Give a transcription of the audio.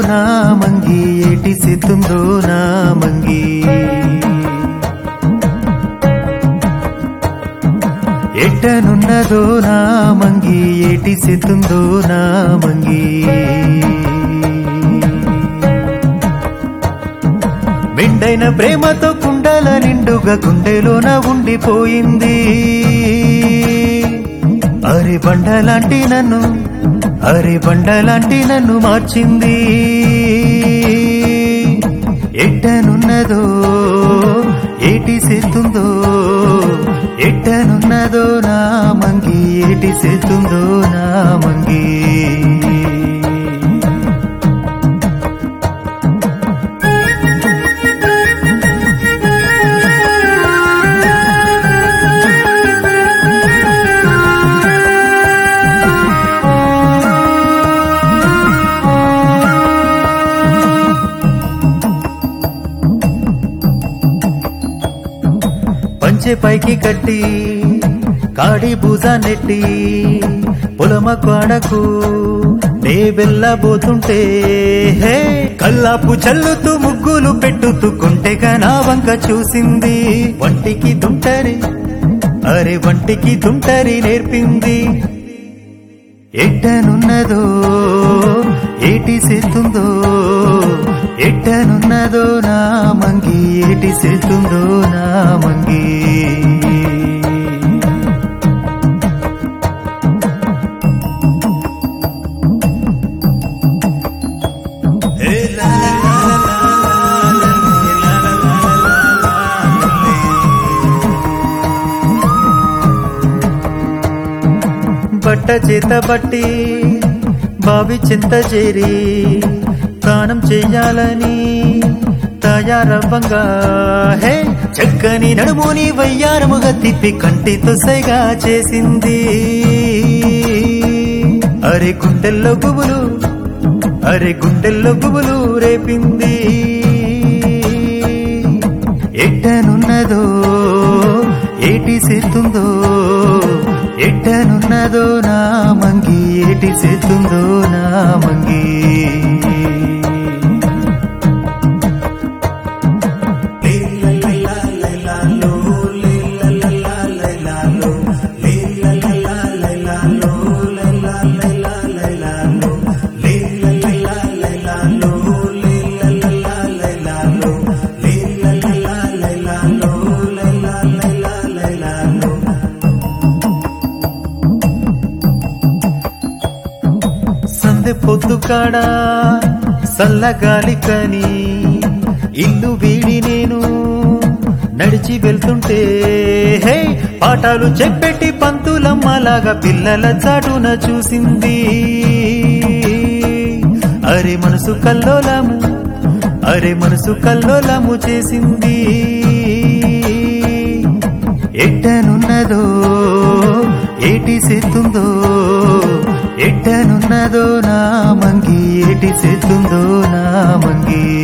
నా మంగి ఏటి సెత్తుందో నా మంగి ఎట్టనున్నదో నా మంగి ఏటి సెత్తుందో నా మంగి మెండైన ప్రేమతో కుండల నిండుగా గుండెలోన ఉండిపోయింది అరే బండలాంటి నన్ను అరే బండలాంటి నన్ను మార్చింది ఎట్టనున్నదో ఏటి చేస్తుందో ఎట్టనున్నదో నా మంగి ఏటి చేస్తుందో నా మంగి పంచె పైకి కట్టి కాడి బూజ నెట్టి పొలమ కాడకు నే వెళ్ళబోతుంటే హే కల్లాపు చల్లుతూ ముగ్గులు పెట్టుతూ కొంటెగా నా వంక చూసింది వంటికి తుంటరి అరే వంటికి తుంటరి నేర్పింది ఎట్టనున్నదో ఏటి చేస్తుందో ఎట్టనున్నదో నా మంగి ఏటి చేస్తుందో నా మంగి బట్ట చేత బట్టి బావి చింత చేరి స్నానం చెయ్యాలని తయారవ్వంగా హే చక్కని నడుముని వయ్యారముగా తిప్పి కంటితో సైగా చేసింది అరే గుండెల్లో గుబులు అరే గుండెల్లో గుబులు రేపింది ఎట్టనున్నదో ఏటి చేస్తుందో ఎట్టనున్నదో నా మంగి ఏటి చేస్తుందో నా మంగి సందె పొద్దు కాడా సల్లగాలి కని ఇల్లు వీడి నేను నడిచి వెళ్తుంటే హే పాఠాలు చెప్పెట్టి పంతులమ్మలాగా పిల్లల చాటున చూసింది అరే మనసు కల్లోలము అరే మనసు కల్లోలము చేసింది ఎట్టనున్నదో ఏటి చేస్తుందో ఎట్టనున్నదో నా మంగి ఏటి చేస్తుందో నా మంగి